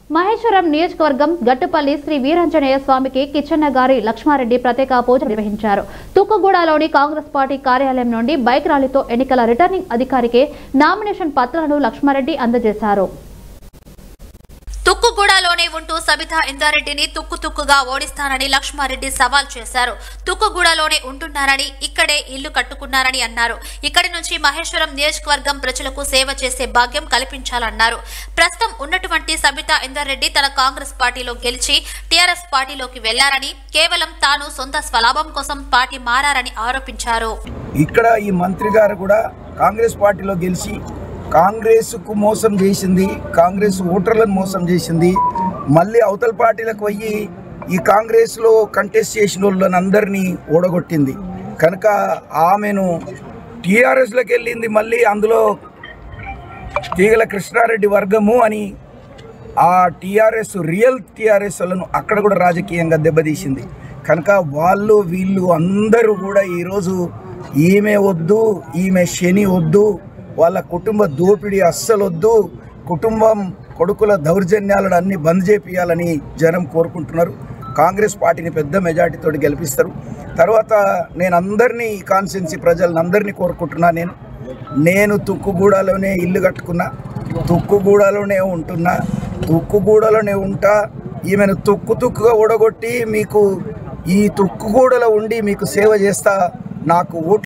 మహేశ్వరం నియోజకవర్గం గట్టుపల్లి శ్రీ వీరాంజనేయ స్వామికి కిచ్చన్న గారి లక్ష్మారెడ్డి ప్రత్యేక పూజ నిర్వహించారు తుక్కుగూడలోని కాంగ్రెస్ పార్టీ కార్యాలయం నుండి బైక్ ర్యాలీతో ఎన్నికల రిటర్నింగ్ అధికారికి నామినేషన్ పత్రాలను లక్ష్మారెడ్డి అందజేశారు తుక్కుగూడలోనే ఉంటూ సబితా ఇందారెడ్డిని తుక్కు తుక్కుగా ఓడిస్తానని లక్ష్మారెడ్డి సవాల్ చేశారు తుక్కుగూడలోనే ఉంటున్నారని ఇక్కడే ఇల్లు కట్టుకున్నారని అన్నారు ఇక్కడి నుంచి మహేశ్వరం నియోజకవర్గం ప్రజలకు సేవ చేసే భాగ్యం కల్పించాలన్నారు ప్రస్తుతం ఉన్నటువంటి సబితా ఇందారెడ్డి తన కాంగ్రెస్ పార్టీలో గెలిచి టీఆర్ఎస్ పార్టీలోకి వెళ్లారని కేవలం తాను సొంత స్వలాభం కోసం పార్టీ మారారని ఆరోపించారు ఇక్కడ ఈ మంత్రి గారు కూడా కాంగ్రెస్ పార్టీలో గెలిచి కాంగ్రెస్కు మోసం చేసింది కాంగ్రెస్ ఓటర్లను మోసం చేసింది మళ్ళీ అవతల పార్టీలకు పోయి ఈ కాంగ్రెస్లో కంటెస్ట్ చేసిన వాళ్ళని అందరినీ ఓడగొట్టింది కనుక ఆమెను టీఆర్ఎస్లోకి వెళ్ళింది మళ్ళీ అందులో తీగల కృష్ణారెడ్డి వర్గము అని ఆ టీఆర్ఎస్ రియల్ టీఆర్ఎస్ వాళ్ళను అక్కడ కూడా రాజకీయంగా దెబ్బతీసింది కనుక వాళ్ళు వీళ్ళు అందరూ కూడా ఈరోజు ఈమె వద్దు ఈమె శని వద్దు వాళ్ళ కుటుంబ దోపిడీ అస్సలు వద్దు కుటుంబం కొడుకుల దౌర్జన్యాలను అన్ని బంద్ చేపియాలని జనం కోరుకుంటున్నారు కాంగ్రెస్ పార్టీని పెద్ద మెజార్టీతో గెలిపిస్తారు తర్వాత నేను అందరినీ ఈ కాన్స్టిట్యున్సీ ప్రజలను అందరినీ కోరుకుంటున్నా నేను నేను తుక్కుగూడలోనే ఇల్లు కట్టుకున్నా తుక్కుగూడలోనే ఉంటున్నా తుక్కుగూడలోనే ఉంటా ఈమెను తుక్కు తుక్కుగా ఊడగొట్టి మీకు ఈ తుక్కుగూడలో ఉండి మీకు సేవ చేస్తా నాకు ఓట్లు